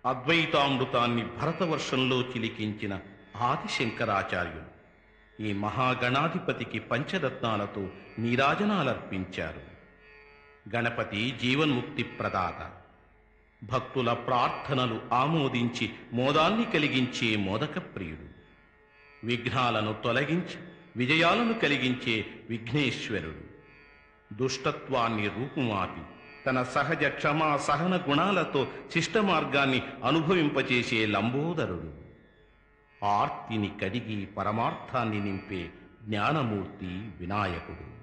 అద్వైతామృతాన్ని భరతవర్షంలో చిలికించిన ఆదిశంకరాచార్యులు ఈ మహాగణాధిపతికి పంచరత్నాలతో నీరాజనాలర్పించారు గణపతి జీవన్ముక్తి ప్రదాత భక్తుల ప్రార్థనలు ఆమోదించి మోదాన్ని కలిగించే మోదక ప్రియుడు విఘ్నాలను తొలగించి విజయాలను కలిగించే విఘ్నేశ్వరుడు దుష్టత్వాన్ని రూపుమాపి తన సహజ క్షమా సహన గుణాలతో శిష్ట మార్గాన్ని అనుభవింపచేసే లంబోదరుడు ఆర్తిని కడిగి పరమార్థాన్ని నింపే జ్ఞానమూర్తి వినాయకుడు